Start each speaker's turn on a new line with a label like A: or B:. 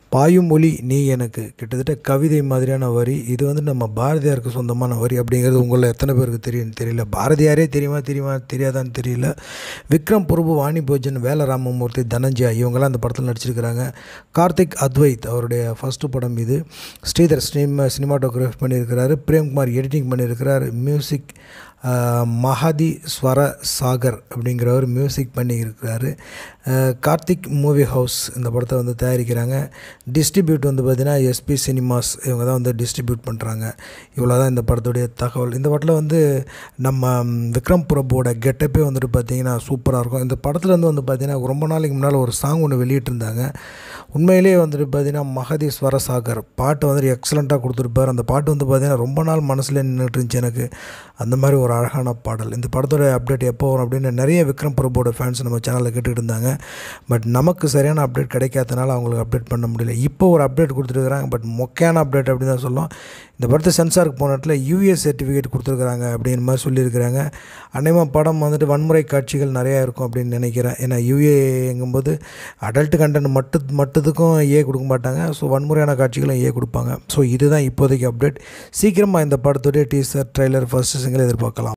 A: பாயும் மொழி நீ எனக்கு கிட்டத்தட்ட கவிதை மாதிரியான வரி இது வந்து நம்ம பாரதியாருக்கு சொந்தமான வரி அப்படிங்கிறது உங்களில் எத்தனை பேருக்கு தெரியும் தெரியல பாரதியாரே தெரியுமா தெரியுமா தெரியாதான்னு தெரியல விக்ரம் பிரபு வாணி போஜன் வேல ராமமூர்த்தி தனஞ்சயா இவங்கெல்லாம் அந்த படத்தில் நடிச்சிருக்கிறாங்க கார்த்திக் அத்வைத் அவருடைய ஃபஸ்ட்டு படம் இது ஸ்ரீதர் சினிமா சினிமாட்டோகிராஃபி பண்ணியிருக்கிறாரு பிரேம்குமார் எடிட்டிங் பண்ணியிருக்கிறார் மியூசிக் மஹதி ஸ்வர சாகர் அப்படிங்கிறவர் மியூசிக் பண்ணியிருக்கிறாரு கார்த்திக் மூவி ஹவுஸ் இந்த படத்தை வந்து தயாரிக்கிறாங்க டிஸ்ட்ரிபியூட் வந்து பார்த்திங்கன்னா எஸ்பி சினிமாஸ் இவங்க தான் வந்து டிஸ்ட்ரிபியூட் பண்ணுறாங்க இவ்வளோ தான் இந்த படத்துடைய தகவல் இந்த படத்தில் வந்து நம்ம விக்ரம் பிரபுவோட கெட்டப்பே வந்துட்டு பார்த்திங்கன்னா சூப்பராக இருக்கும் இந்த படத்தில் வந்து வந்து பார்த்திங்கன்னா ரொம்ப நாளைக்கு முன்னால் ஒரு சாங் ஒன்று வெளியிட்டிருந்தாங்க உண்மையிலேயே வந்துட்டு பார்த்திங்கன்னா மகதி ஸ்வரசாகர் பாட்டு வந்துட்டு எக்ஸலண்ட்டாக கொடுத்துருப்பார் அந்த பாட்டு வந்து பார்த்திங்கன்னா ரொம்ப நாள் மனசில் நின்றுட்டு இருந்துச்சு எனக்கு அந்த மாதிரி ஒரு அழகான பாடல் இந்த படத்தோட அப்டேட் எப்போ வரும் அப்படின்னு நிறைய விக்ரம் பிரபுவோட ஃபேன்ஸ் நம்ம சேனலில் கேட்டுக்கிட்டு இருந்தாங்க பட் நமக்கு சரியான அப்டேட் கிடைக்காதனால அவங்களுக்கு அப்டேட் பண்ண முடியல இப்போ ஒரு அப்டேட் கொடுத்துருக்குறாங்க பட் மொக்கையான அப்டேட் அப்படின்னு தான் சொல்லும் இந்த படத்தை சென்சாருக்கு போன இடத்துல யூஎஸ் சர்டிஃபிகேட் கொடுத்துருக்குறாங்க அப்படிங்கிற மாதிரி சொல்லியிருக்கிறாங்க அநேகமாக படம் வந்துட்டு வன்முறை காட்சிகள் நிறையா இருக்கும் அப்படின்னு நினைக்கிறேன் ஏன்னா யூஏ எங்கும்போது அடல்ட் கண்டென்ட் மட்டு மட்டுத்துக்கும் ஏ கொடுக்க மாட்டாங்க ஸோ வன்முறையான காட்சிகளும் ஏ கொடுப்பாங்க ஸோ இதுதான் இப்போதைக்கு அப்டேட் சீக்கிரமாக இந்த படத்துடைய டீசர் ட்ரெய்லர் ஃபஸ்ட்டு சிங்கிள் எதிர்பார்க்கலாம்